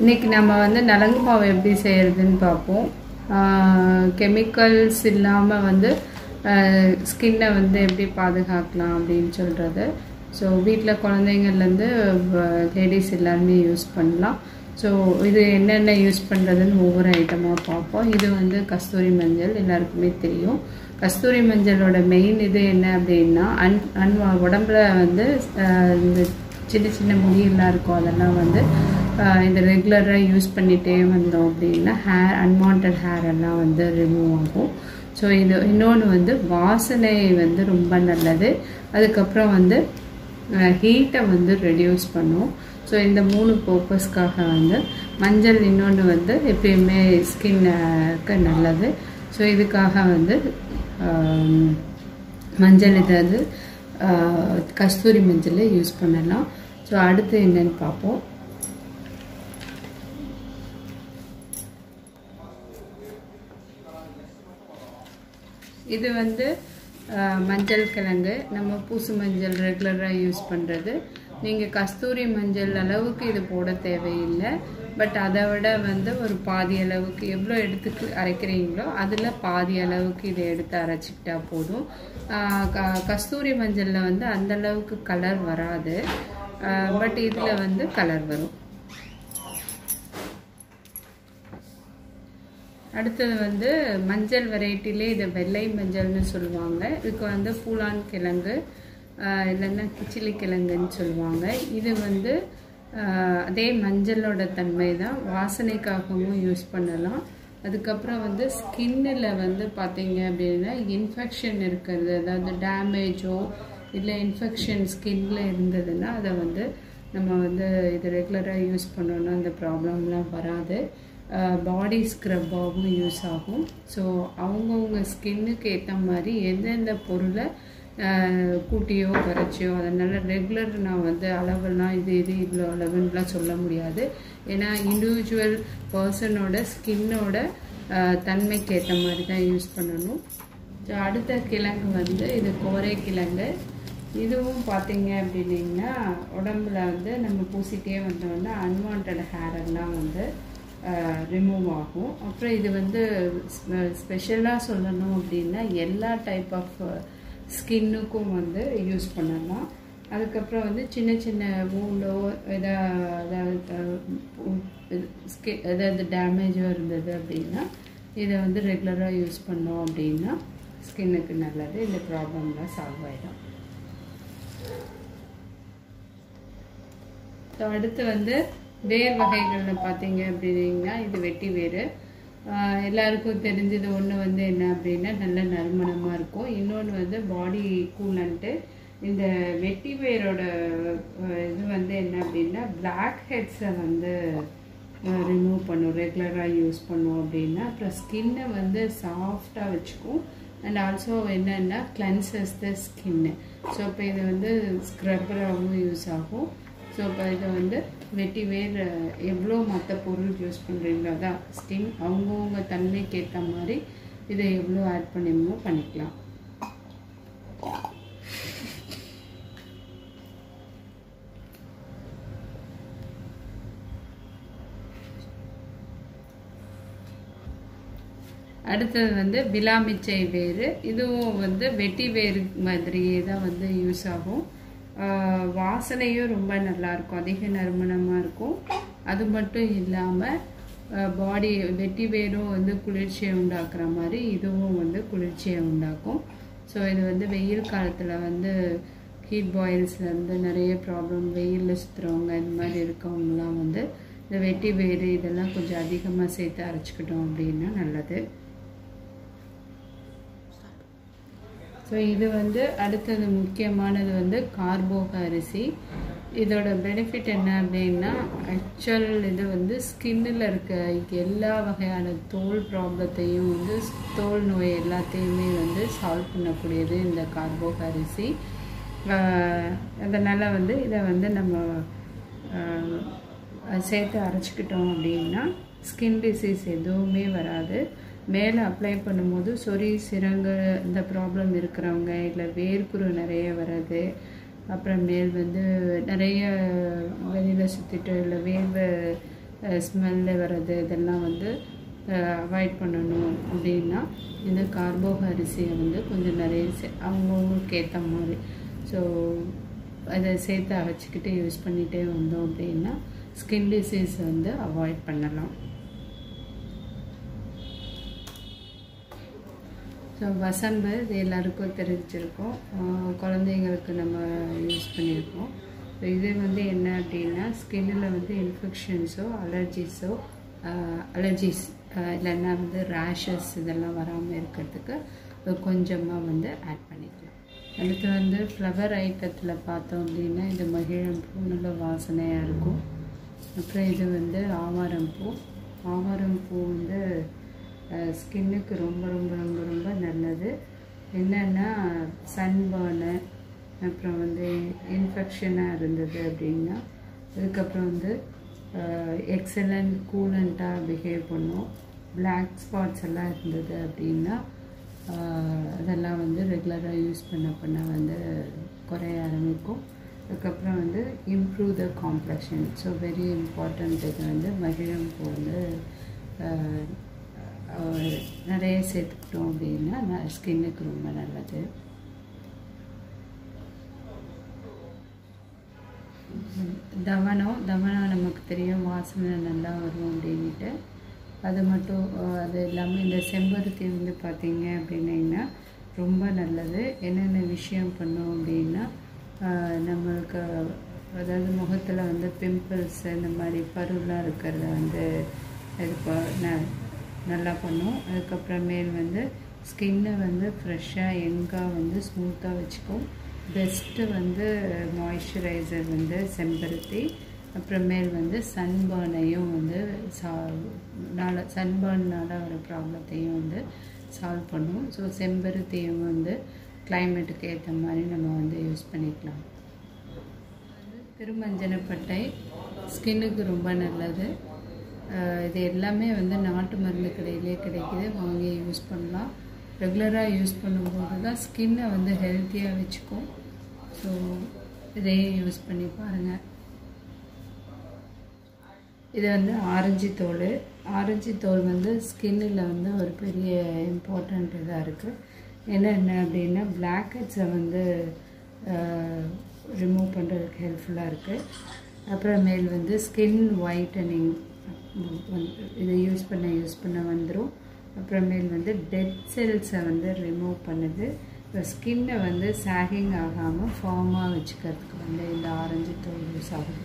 இன்னைக்கு நம்ம வந்து நலங்கு மாவு எப்படி செய்யறதுன்னு பார்ப்போம் கெமிக்கல்ஸ் இல்லாமல் வந்து ஸ்கின்னை வந்து எப்படி பாதுகாக்கலாம் அப்படின்னு சொல்கிறது ஸோ வீட்டில் குழந்தைங்கள்லேருந்து லேடிஸ் எல்லாருமே யூஸ் பண்ணலாம் ஸோ இது என்னென்ன யூஸ் பண்ணுறதுன்னு ஒவ்வொரு ஐட்டமாக பார்ப்போம் இது வந்து கஸ்தூரி மஞ்சள் எல்லாருக்குமே தெரியும் கஸ்தூரி மஞ்சளோட மெயின் இது என்ன அப்படின்னா அன் அன் உடம்புல வந்து இந்த சின்ன சின்ன முடியெல்லாம் இருக்கும் அதெல்லாம் வந்து இந்த ரெகுலராக யூஸ் பண்ணிகிட்டே வந்தோம் அப்படின்னா ஹேர் அன்வான்ட் ஹேர் எல்லாம் வந்து ரிமூவ் ஆகும் ஸோ இது இன்னொன்று வந்து வாசனை வந்து ரொம்ப நல்லது அதுக்கப்புறம் வந்து ஹீட்டை வந்து ரெடியூஸ் பண்ணும் ஸோ இந்த மூணு பர்பஸ்க்காக வந்து மஞ்சள் இன்னொன்று வந்து எப்பயுமே ஸ்கின்னுக்கு நல்லது ஸோ இதுக்காக வந்து மஞ்சள் இதாவது கஸ்தூரி மஞ்சள் யூஸ் பண்ணலாம் ஸோ அடுத்து என்னன்னு பார்ப்போம் இது வந்து மஞ்சள் கிழங்கு நம்ம பூசு மஞ்சள் ரெகுலராக யூஸ் பண்ணுறது நீங்கள் கஸ்தூரி மஞ்சள் அளவுக்கு இது போட தேவையில்லை பட் அதை விட வந்து ஒரு பாதி அளவுக்கு எவ்வளோ எடுத்துக்கு அரைக்கிறீங்களோ அதில் பாதி அளவுக்கு இதை எடுத்து அரைச்சிக்கிட்டா போதும் கஸ்தூரி மஞ்சளில் வந்து அந்த அளவுக்கு கலர் வராது பட் இதில் வந்து கலர் வரும் அடுத்தது வந்து மஞ்சள் வெரைட்டிலே இதை வெள்ளை மஞ்சள்னு சொல்லுவாங்க இதுக்கு வந்து பூலான் கிழங்கு இல்லைன்னா கிச்சிலி கிழங்குன்னு சொல்லுவாங்க இது வந்து அதே மஞ்சளோட தன்மை தான் வாசனைக்காகவும் யூஸ் பண்ணலாம் அதுக்கப்புறம் வந்து ஸ்கின்னில் வந்து பார்த்தீங்க அப்படின்னா இன்ஃபெக்ஷன் இருக்கிறது அதாவது டேமேஜோ இல்லை இன்ஃபெக்ஷன் ஸ்கின்ல இருந்ததுன்னா அதை வந்து நம்ம வந்து இது ரெகுலராக யூஸ் பண்ணோன்னா அந்த ப்ராப்ளம்லாம் வராது பாடி ஸ்க்ரப்பாகவும் யூஸ் ஆகும் ஸோ அவங்கவுங்க ஸ்கின்னுக்கு ஏற்ற மாதிரி எந்தெந்த பொருளை கூட்டியோ குறைச்சியோ அதனால் ரெகுலர் நான் வந்து அளவெல்லாம் இது இது இவ்வளோ அளவுன்னுலாம் சொல்ல முடியாது ஏன்னா இண்டிவிஜுவல் பர்சனோட ஸ்கின்னோட தன்மைக்கு ஏற்ற மாதிரி தான் யூஸ் பண்ணணும் ஸோ அடுத்த கிழங்கு வந்து இது கோரை கிழங்கு இதுவும் பார்த்தீங்க அப்படின்னிங்கன்னா உடம்புல வந்து நம்ம பூசிட்டே வந்தோம்னா அன்வான்ட் ஹேர் எல்லாம் வந்து ரிமூவ் ஆகும் அப்புறம் இது வந்து ஸ்பெஷலாக சொல்லணும் அப்படின்னா எல்லா டைப் ஆஃப் ஸ்கின்னுக்கும் வந்து யூஸ் பண்ணலாம் அதுக்கப்புறம் வந்து சின்ன சின்ன ஊண்டோ எதாவது ஸ்கின் ஏதாவது டேமேஜோ இருந்தது அப்படின்னா இதை வந்து ரெகுலராக யூஸ் பண்ணோம் அப்படின்னா ஸ்கின்னுக்கு நல்லது இந்த ப்ராப்ளம்லாம் சால்வ் ஆகிடும் ஸோ அடுத்து வந்து வேர் வகைகளில் பார்த்தீங்க அப்படின்னா இது வெட்டி வேர் எல்லாருக்கும் தெரிஞ்சது ஒன்று வந்து என்ன அப்படின்னா நல்ல நறுமணமாக இருக்கும் இன்னொன்று வந்து பாடி கூலன்ட்டு இந்த வெட்டி வேரோட இது வந்து என்ன அப்படின்னா பிளாக் ஹெட்ஸை வந்து ரிமூவ் பண்ணும் ரெகுலராக யூஸ் பண்ணும் அப்படின்னா அப்புறம் ஸ்கின்னை வந்து சாஃப்டாக வச்சுக்கும் அண்ட் ஆல்சோ என்னென்னா கிளன்சஸ் த ஸ்கின்னு ஸோ இப்போ இது வந்து ஸ்க்ரப்பராகவும் யூஸ் ஆகும் ஸோ இப்போ இதை வந்து வெட்டி வேர் எவ்வளோ மற்ற பொருள் யூஸ் பண்ணுறீங்களோ அதான் ஸ்கின் அவங்கவுங்க தன்மைக்கு ஏற்ற மாதிரி இதை எவ்வளோ ஆட் பண்ணிமோ பண்ணிக்கலாம் அடுத்தது வந்து விலாமிச்சை வேறு இதுவும் வந்து வெட்டி வேறு மாதிரியே தான் வந்து யூஸ் ஆகும் வாசனையும் ரொம்ப நல்லாயிருக்கும் அதிக நறுமணமாக இருக்கும் அது மட்டும் இல்லாமல் பாடி வெட்டி வேரும் வந்து குளிர்ச்சியை உண்டாக்குற மாதிரி இதுவும் வந்து குளிர்ச்சியை உண்டாக்கும் ஸோ இது வந்து வெயில் காலத்தில் வந்து ஹீட் பாயில்ஸ்லேருந்து நிறைய ப்ராப்ளம் வெயிலில் சுற்றுறவங்க இந்த மாதிரி இருக்கவங்களாம் வந்து இந்த வெட்டி வேறு இதெல்லாம் கொஞ்சம் அதிகமாக சேர்த்து அரைச்சிக்கிட்டோம் அப்படின்னா நல்லது ஸோ இது வந்து அடுத்தது முக்கியமானது வந்து கார்போக அரிசி இதோட பெனிஃபிட் என்ன அப்படின்னா ஆக்சுவல் இது வந்து ஸ்கின்னில் இருக்க எல்லா வகையான தோல் ப்ராப்ளத்தையும் வந்து தோல் நோய் எல்லாத்தையுமே வந்து சால்வ் பண்ணக்கூடியது இந்த கார்போக அரிசி அதனால் வந்து இதை வந்து நம்ம சேர்த்து அரைச்சிக்கிட்டோம் அப்படின்னா ஸ்கின் டிசீஸ் எதுவுமே வராது மேலே அப்ளை பண்ணும்போது சொறி சிரங்கு இந்த ப்ராப்ளம் இருக்கிறவங்க இல்லை வேர்க்குரு நிறைய வர்றது அப்புறம் மேல் வந்து நிறைய வெளியில் சுற்றிட்டு இல்லை வேர்வை ஸ்மெல்லு வர்றது இதெல்லாம் வந்து அவாய்ட் பண்ணணும் அப்படின்னா இந்த கார்போக அரிசியை வந்து கொஞ்சம் நிறைய சே அவங்கவுங்களுக்கு ஏற்ற மாதிரி ஸோ அதை சேர்த்து அரைச்சிக்கிட்டு யூஸ் பண்ணிகிட்டே வந்தோம் அப்படின்னா ஸ்கின் டிசீஸ் வந்து அவாய்ட் பண்ணலாம் ஸோ வசம்பு இது எல்லாருக்கும் தெரிஞ்சிருக்கும் குழந்தைங்களுக்கு நம்ம யூஸ் பண்ணியிருக்கோம் ஸோ இது வந்து என்ன அப்படின்னா ஸ்கின்னில் வந்து இன்ஃபெக்ஷன்ஸோ அலர்ஜிஸோ அலர்ஜிஸ் இல்லைன்னா வந்து ரேஷஸ் இதெல்லாம் வராமல் இருக்கிறதுக்கு கொஞ்சமாக வந்து ஆட் பண்ணிக்கலாம் அடுத்து வந்து ஃப்ளவர் ஐட்டத்தில் பார்த்தோம் அப்படின்னா இது மகிழம் பூ நல்ல வாசனையாக இருக்கும் அப்புறம் இது வந்து ஆவாரம் பூ ஆவாரம் பூ வந்து ஸ்கின்னுக்கு ரொம்ப ரொம்ப ரொம்ப ரொம்ப நல்லது என்னென்னா சன்பர்னு அப்புறம் வந்து இன்ஃபெக்ஷனாக இருந்தது அப்படின்னா அதுக்கப்புறம் வந்து எக்ஸலண்ட் கூலண்ட்டாக பிஹேவ் பண்ணும் பிளாக் ஸ்பாட்ஸ் எல்லாம் இருந்தது அப்படின்னா அதெல்லாம் வந்து ரெகுலராக யூஸ் பண்ண பண்ண வந்து குறைய ஆரம்பிக்கும் அதுக்கப்புறம் வந்து improve the complexion so very important இது வந்து மகிழம் பூ வந்து நிறைய சேர்த்துக்கிட்டோம் அப்படின்னா ஸ்கின்னுக்கு ரொம்ப நல்லது தவனம் தவனம் நமக்கு தெரியும் வாசனை நல்லா வரும் அப்படின்ட்டு அது மட்டும் அது இல்லாமல் இந்த செம்பருத்தி வந்து பார்த்திங்க அப்படின்னிங்கன்னா ரொம்ப நல்லது என்னென்ன விஷயம் பண்ணோம் அப்படின்னா நம்மளுக்கு அதாவது முகத்தில் வந்து பிம்பிள்ஸ் இந்த மாதிரி பருவெலாம் இருக்கிறத வந்து இது நல்லா பண்ணும் அதுக்கப்புறமேல் வந்து ஸ்கின்னை வந்து ஃப்ரெஷ்ஷாக யங்காக வந்து ஸ்மூத்தாக வச்சுக்கும் பெஸ்ட்டு வந்து மாய்ஸ்சரைசர் வந்து செம்பருத்தி அப்புறமேல் வந்து சன்பர்னையும் வந்து சா நால சன்பர்னால் வர ப்ராப்ளத்தையும் வந்து சால்வ் பண்ணும் ஸோ செம்பருத்தியும் வந்து கிளைமேட்டுக்கு ஏற்ற மாதிரி நம்ம வந்து யூஸ் பண்ணிக்கலாம் திருமஞ்சனப்பட்டை ஸ்கின்னுக்கு ரொம்ப நல்லது இது எல்லாமே வந்து நாட்டு மருந்து கடையிலே கிடைக்கிது வாங்கி யூஸ் பண்ணலாம் ரெகுலராக யூஸ் பண்ணும்போது தான் ஸ்கின்னை வந்து ஹெல்த்தியாக வச்சுக்கும் ஸோ இதையும் யூஸ் பண்ணி பாருங்கள் இது வந்து ஆரஞ்சு தோல் ஆரஞ்சு தோல் வந்து ஸ்கின்னில் வந்து ஒரு பெரிய இம்பார்ட்டண்ட் இதாக இருக்குது என்னென்ன அப்படின்னா பிளாக் ஹெட்ஸை வந்து ரிமூவ் பண்ணுறதுக்கு ஹெல்ப்ஃபுல்லாக இருக்குது அப்புறமேல் வந்து ஸ்கின் ஒயிட்டனிங் இதை யூஸ் பண்ண யூஸ் பண்ண வந்துடும் அப்புறமேல் வந்து டெட் செல்ஸை வந்து ரிமூவ் பண்ணுது இப்போ ஸ்கின்னை வந்து சாகிங் ஆகாமல் ஃபார்மாக வச்சுக்கிறதுக்கு வந்து இந்த ஆரஞ்சு தோல் யூஸ் ஆகுது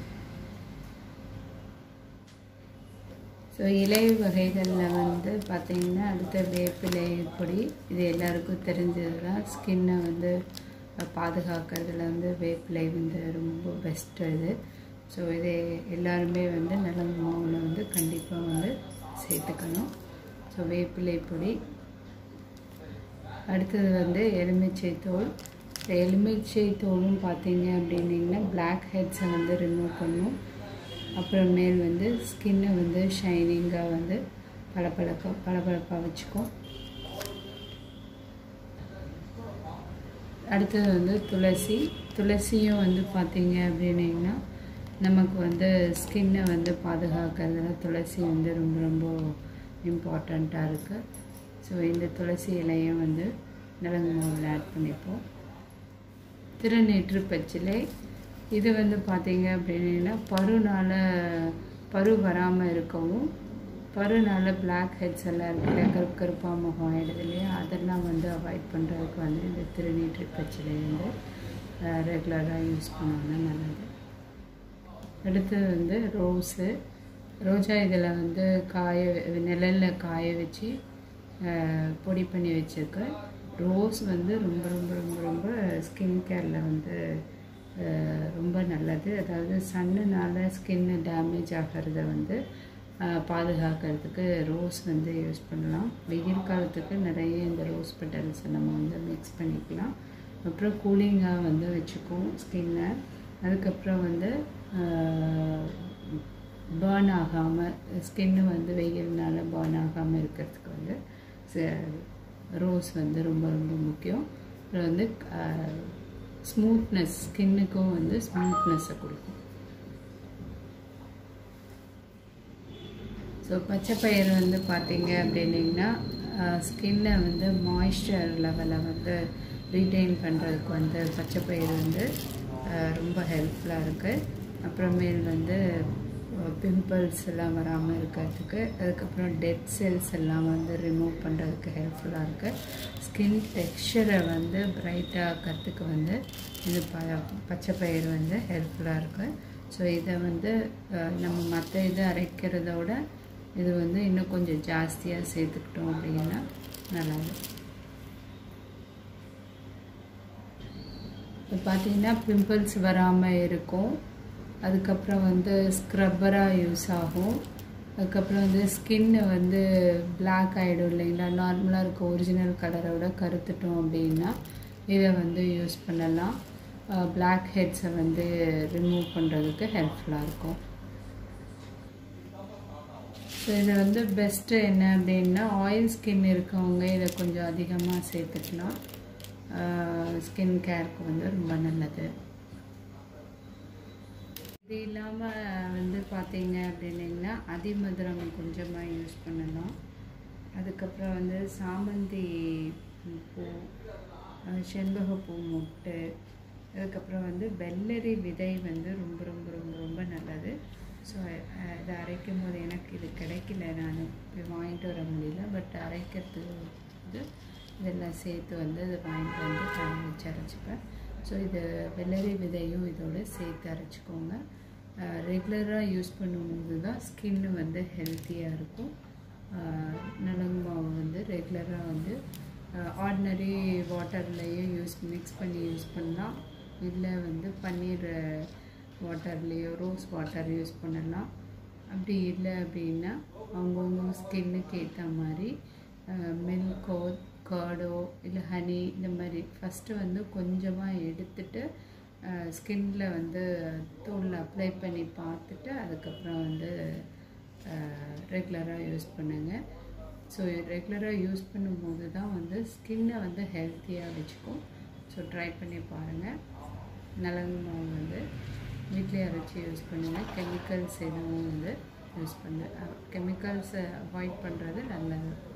ஸோ இலை வகைகளில் வந்து பார்த்திங்கன்னா அடுத்த வேப்பிலை பொடி இது எல்லாருக்கும் தெரிஞ்சது தான் ஸ்கின்னை வந்து பாதுகாக்கிறதுல வந்து வேப்பிலை வந்து ரொம்ப பெஸ்ட்டு இது ஸோ இது எல்லாருமே வந்து நலங்கு மாவில் வந்து கண்டிப்பாக வந்து சேர்த்துக்கணும் ஸோ வேப்பிலை பொடி அடுத்தது வந்து எலுமிச்சை தோல் இந்த எலுமிச்சை தோலும் பார்த்தீங்க அப்படின்னிங்கன்னா பிளாக் ஹெட்ஸை வந்து ரிமூவ் பண்ணும் அப்புறமேல் வந்து ஸ்கின்னை வந்து ஷைனிங்காக வந்து பளபளக்க பளபளப்பாக வச்சுக்கும் அடுத்தது வந்து துளசி துளசியும் வந்து பார்த்தீங்க அப்படின்னிங்கன்னா நமக்கு வந்து ஸ்கின்னை வந்து பாதுகாக்கிறதுல துளசி வந்து ரொம்ப ரொம்ப இம்பார்ட்டண்ட்டாக இருக்குது ஸோ இந்த துளசி இலையும் வந்து நலங்கு மாவில் ஆட் பண்ணிப்போம் திருநீற்று பச்சிலை இது வந்து பார்த்தீங்க அப்படின்னா பருனால் பரு வராமல் இருக்கவும் பருனால் பிளாக் ஹெட்ஸ் எல்லாம் இருக்குல்ல கருப்பு கருப்பாக முகம் ஆகிடுது இல்லையா அதெல்லாம் வந்து அவாய்ட் பண்ணுறதுக்கு வந்து இந்த திருநீற்று பச்சிலை வந்து ரெகுலராக யூஸ் பண்ணோன்னா நல்லது அடுத்தது வந்து ரோஸு ரோஜா இதில் வந்து காய நிழலில் காய வச்சு பொடி பண்ணி வச்சுருக்கேன் ரோஸ் வந்து ரொம்ப ரொம்ப ரொம்ப ரொம்ப ஸ்கின் கேரில் வந்து ரொம்ப நல்லது அதாவது சன்னுனால ஸ்கின்னு டேமேஜ் ஆகிறத வந்து பாதுகாக்கிறதுக்கு ரோஸ் வந்து யூஸ் பண்ணலாம் வெயில் காலத்துக்கு நிறைய இந்த ரோஸ் பெட்டல்ஸை நம்ம வந்து மிக்ஸ் பண்ணிக்கலாம் அப்புறம் கூலிங்காக வந்து வச்சுக்கும் ஸ்கின்னை அதுக்கப்புறம் வந்து பேர்ன் ஆகாமல் ஸ்கின்னு வந்து வெயில்னால பேர்ன் ஆகாமல் இருக்கிறதுக்கு வந்து ரோஸ் வந்து ரொம்ப ரொம்ப முக்கியம் அப்புறம் வந்து ஸ்மூத்னஸ் ஸ்கின்னுக்கும் வந்து ஸ்மூத்னஸை கொடுக்கும் ஸோ பச்சை பயிறு வந்து பார்த்தீங்க அப்படின்னிங்கன்னா ஸ்கின்னை வந்து மாய்ஸ்சர் லெவலை வந்து ரீட்டைன் பண்ணுறதுக்கு வந்து பச்சை பயிறு வந்து அஹ், ரொம்ப ஹெல்ப்ஃபுல்லாக இருக்குது அப்புறமேல் வந்து பிம்பிள்ஸ் எல்லாம் வராமல் இருக்கிறதுக்கு அதுக்கப்புறம் டெட் செல்ஸ் எல்லாம் வந்து ரிமூவ் பண்ணுறதுக்கு ஹெல்ப்ஃபுல்லாக இருக்குது ஸ்கின் டெக்ஸ்சரை வந்து பிரைட்டாக ஆக்கிறதுக்கு வந்து இது ப பச்சை பயிறு வந்து ஹெல்ப்ஃபுல்லாக இருக்குது ஸோ இதை வந்து அஹ், நம்ம மற்ற இதை அரைக்கிறதோட இது வந்து இன்னும் கொஞ்சம் ஜாஸ்தியாக சேர்த்துக்கிட்டோம் அப்படின்னா நல்லாது இப்போ பார்த்தீங்கன்னா பிம்பிள்ஸ் வராமல் இருக்கும் அதுக்கப்புறம் வந்து ஸ்க்ரப்பராக யூஸ் ஆகும் அதுக்கப்புறம் வந்து ஸ்கின்னு வந்து பிளாக் ஆகிடும் இல்லைங்களா நார்மலாக இருக்க ஒரிஜினல் கலரோட கருத்துட்டோம் அப்படின்னா இதை வந்து யூஸ் பண்ணலாம் பிளாக் ஹெட்ஸை வந்து ரிமூவ் பண்ணுறதுக்கு ஹெல்ப்ஃபுல்லாக இருக்கும் ஸோ இது வந்து பெஸ்ட்டு என்ன அப்படின்னா ஆயில் ஸ்கின் இருக்கவங்க இதை கொஞ்சம் அதிகமாக சேர்த்துக்கலாம் ஸ்கின் கேருக்கு வந்து ரொம்ப நல்லது இது இல்லாமல் வந்து பார்த்தீங்க அப்படின்னிங்கன்னா அதிமதுரம் கொஞ்சமாக யூஸ் பண்ணலாம் அதுக்கப்புறம் வந்து சாமந்தி பூ அஹ் செண்பகப்பூ மொட்டு அதுக்கப்புறம் வந்து வெள்ளரி விதை வந்து ரொம்ப ரொம்ப ரொம்ப ரொம்ப நல்லது ஸோ இதை அரைக்கும் போது எனக்கு இது கிடைக்கல நான் போய் வாங்கிட்டு வர முடியல பட் அரைக்கிறதுக்கு வந்து இதெல்லாம் சேர்த்து வந்து இதை வாங்கிட்டு வந்து காய வச்சு அரைச்சிப்பேன் ஸோ இது வெள்ளரி விதையும் இதோட சேர்த்து அரைச்சிக்கோங்க ரெகுலராக யூஸ் பண்ணும்போது தான் ஸ்கின்னு வந்து ஹெல்த்தியாக இருக்கும் நலங்கு மாவு வந்து ரெகுலராக வந்து ஆர்டினரி வாட்டர்லேயும் யூஸ் மிக்ஸ் பண்ணி யூஸ் பண்ணலாம் இல்லை வந்து பன்னீர் வாட்டர்லேயோ ரோஸ் வாட்டர் யூஸ் பண்ணலாம் அப்படி இல்லை அப்படின்னா அவங்கவுங்க ஸ்கின்னுக்கு ஏற்ற மாதிரி மில்கோ கர்டோ இல்லை ஹனி இந்த மாதிரி ஃபஸ்ட்டு வந்து கொஞ்சமாக எடுத்துட்டு ஸ்கின்ல வந்து தோலில் அப்ளை பண்ணி பார்த்துட்டு அதுக்கப்புறம் வந்து ரெகுலராக யூஸ் பண்ணுங்கள் ஸோ ரெகுலராக யூஸ் பண்ணும்போது தான் வந்து ஸ்கின்னை வந்து ஹெல்த்தியாக வச்சுக்கும் ஸோ ட்ரை பண்ணி பாருங்கள் நலங்கு மாவு வந்து வீட்டிலே அரைச்சி யூஸ் பண்ணுங்கள் கெமிக்கல்ஸ் எதுவும் வந்து யூஸ் பண்ண கெமிக்கல்ஸை அவாய்ட் பண்ணுறது நல்லது